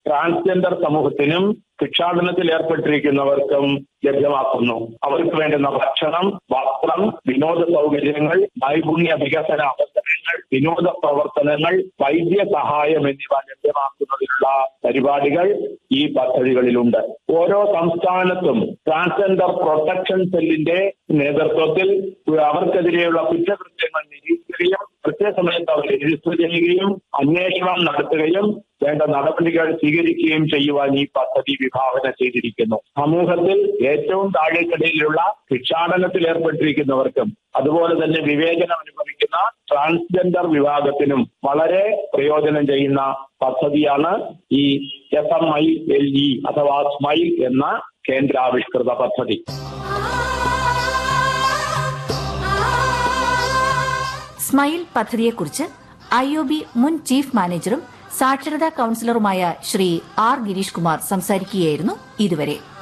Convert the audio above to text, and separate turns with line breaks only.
transgender സമൂഹത്തിനും ഭിക്ഷാടനത്തിൽ ഏർപ്പെട്ടിരിക്കുന്നവർക്കും ലഭ്യമാക്കുന്നു അവർക്ക് വേണ്ടുന്ന ഭക്ഷണം വസ്ത്രം വിനോദ സൗകര്യങ്ങൾ നൈപുണ്യ വികസന അവസരങ്ങൾ വിനോദ പ്രവർത്തനങ്ങൾ വൈദ്യ സഹായം എന്നിവ ലഭ്യമാക്കുന്നതിനുള്ള പരിപാടികൾ ഈ പദ്ധതികളിലുണ്ട് ഓരോ സംസ്ഥാനത്തും ട്രാൻസ്ജെൻഡർ പ്രൊട്ടക്ഷൻ സെല്ലിന്റെ നേതൃത്വത്തിൽ അവർക്കെതിരെയുള്ള കുറ്റകൃത്യങ്ങൾ നിരീക്ഷിക്കുകയും കൃത്യസമയത്ത് അവർ രജിസ്റ്റർ ചെയ്യുകയും അന്വേഷണം നടത്തുകയും വേണ്ട നടപടികൾ സ്വീകരിക്കുകയും ചെയ്യുവാൻ ഈ പദ്ധതി വിഭാവന ചെയ്തിരിക്കുന്നു സമൂഹത്തിൽ ഏറ്റവും താഴേക്കടയിലുള്ള ഭിക്ഷാടനത്തിൽ ഏർപ്പെട്ടിരിക്കുന്നവർക്കും അതുപോലെ തന്നെ വിവേചനം അനുഭവിക്കുന്ന ട്രാൻസ്ജെൻഡർ വിഭാഗത്തിനും വളരെ പ്രയോജനം ചെയ്യുന്ന പദ്ധതിയാണ് ഈ S M I L E അഥവാ സ്മൈൽ എന്ന കേന്ദ്രാവിഷ്കൃത പദ്ധതി
സ്മൈൽ പദ്ധതിയെക്കുറിച്ച് ഐ ഒ ബി മുൻ ചീഫ് മാനേജറും സാക്ഷരതാ കൌൺസിലറുമായ ശ്രീ ആർ ഗിരീഷ് കുമാർ സംസാരിക്കുകയായിരുന്നു ഇതുവരെ